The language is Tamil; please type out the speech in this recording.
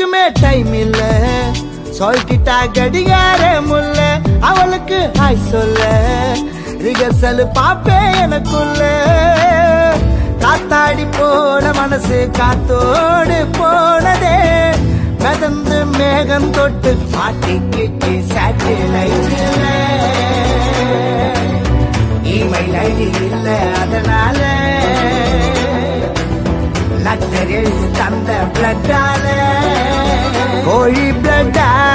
எதுக்குமே டைம் இல்ல சொல்லிட்டா கடிகார முல்ல அவளுக்கு ஹாய் சொல்ல ரிகர்சல் பாப்பே எனக்குள்ள காத்தாடி போன மனசு காத்தோடு போனதே மிதந்து மேகம் தொட்டு மாட்டிக்கிட்டு சேட்டலைட்ல இமெயில் ஐடி இல்ல அதனால லட்டர் எழுதி தந்த பிளட்டால கோழி பிளட்டா